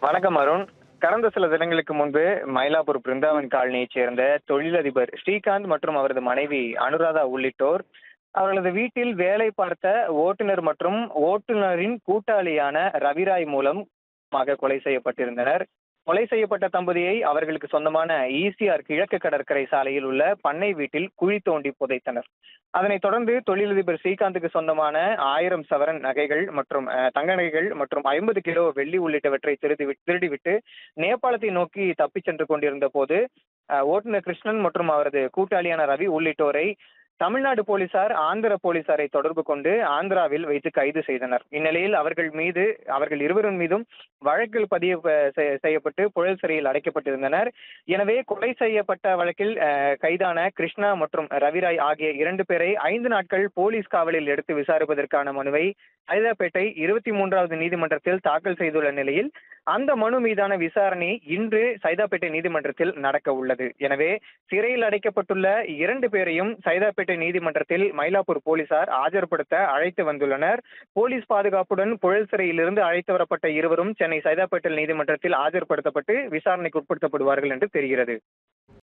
வணக்கம் அருண் கடந்த சில தினங்களுக்கு முன்பு மயிலாப்பூர் பிருந்தாவன் காலனியைச் சேர்ந்த தொழிலதிபர் ஸ்ரீகாந்த் மற்றும் அவரது மனைவி அனுராதா உள்ளிட்டோர் அவர்களது வீட்டில் வேலை பார்த்த ஓட்டுநர் மற்றும் ஓட்டுநரின் கூட்டாளியான ரவிராய் மூலம் மாக கொலை செய்யப்பட்டிருந்தனர் கொலை செய்யப்பட்ட தம்பதியை அவர்களுக்கு சொந்தமான ஈசிஆர் கிழக்கு கடற்கரை சாலையில் உள்ள பண்ணை வீட்டில் குழி தோண்டி புதைத்தனர் அதனைத் தொடர்ந்து தொழிலதிபர் ஸ்ரீகாந்துக்கு சொந்தமான ஆயிரம் சவரன் நகைகள் மற்றும் அஹ், தங்க நகைகள் மற்றும் ஐம்பது கிலோ வெள்ளி உள்ளிட்டவற்றை திருடி திருடிவிட்டு நேபாளத்தை நோக்கி தப்பிச் சென்று கொண்டிருந்த போது அஹ், ஓட்டுநர் கிருஷ்ணன் மற்றும் அவரது கூட்டாளியான ரவி உள்ளிட்டோரை தமிழ்நாடு போலீசார் ஆந்திர போலீசாரை தொடர்பு கொண்டு ஆந்திராவில் வைத்து கைது செய்தனர் இந்நிலையில் அவர்கள் மீது அவர்கள் இருவரின் மீதும் வழக்கில் பதிவு அஹ், செய்- செய்யப்பட்டு புழல் சிறையில் அடைக்கப்பட்டிருந்தனர் எனவே கொலை செய்யப்பட்ட வழக்கில் அஹ், கைதான கிருஷ்ணா மற்றும் ரவிராய் ஆகிய இரண்டு பேரை ஐந்து நாட்கள் போலீஸ் காவலில் எடுத்து விசாரிப்பதற்கான மனுவை சைதாப்பேட்டை இருபத்தி மூன்றாவது நீதிமன்றத்தில் தாக்கல் செய்துள்ள நிலையில் அந்த மனு மீதான விசாரணை இன்று சைதாப்பேட்டை நீதிமன்றத்தில் நடக்க உள்ளது எனவே சிறையில் அடைக்கப்பட்டுள்ள இரண்டு பேரையும் சைதாப்பேட்டை நீதிமன்றத்தில் மயிலாப்பூர் போலீசார் ஆஜர்படுத்த அழைத்து வந்துள்ளனர் போலீஸ் பாதுகாப்புடன் புழல் சிறையிலிருந்து அழைத்து வரப்பட்ட இருவரும் சென்னை சைதாப்பேட்டை நீதிமன்றத்தில் ஆஜர்படுத்தப்பட்டு விசாரணைக்கு உட்படுத்தப்படுவார்கள் என்று தெரிகிறது